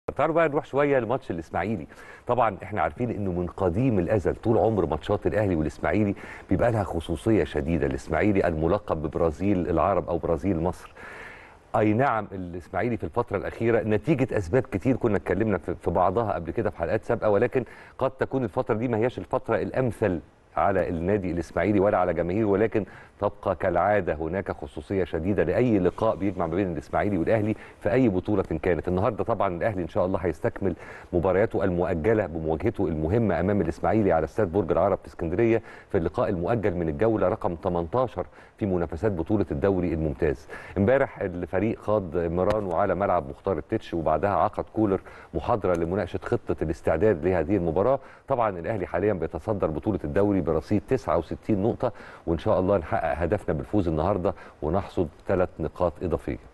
تعالوا بقى نروح شويه لماتش الاسماعيلي طبعا احنا عارفين انه من قديم الازل طول عمر ماتشات الاهلي والاسماعيلي بيبقى لها خصوصيه شديده الاسماعيلي الملقب ببرازيل العرب او برازيل مصر اي نعم الاسماعيلي في الفتره الاخيره نتيجه اسباب كتير كنا اتكلمنا في بعضها قبل كده في حلقات سابقه ولكن قد تكون الفتره دي ما هياش الفتره الامثل على النادي الاسماعيلي ولا على جماهيره ولكن تبقى كالعاده هناك خصوصيه شديده لاي لقاء بيجمع ما بين الاسماعيلي والاهلي في اي بطوله كانت النهارده طبعا الاهلي ان شاء الله هيستكمل مبارياته المؤجله بمواجهته المهمه امام الاسماعيلي على استاد برج العرب في اسكندريه في اللقاء المؤجل من الجوله رقم 18 في منافسات بطوله الدوري الممتاز امبارح الفريق خاض مرانو على ملعب مختار التتش وبعدها عقد كولر محاضره لمناقشه خطه الاستعداد لهذه المباراه طبعا الاهلي حاليا بيتصدر بطوله الدوري برصيد 69 نقطه وان شاء الله نحقق هدفنا بالفوز النهارده ونحصد ثلاث نقاط اضافيه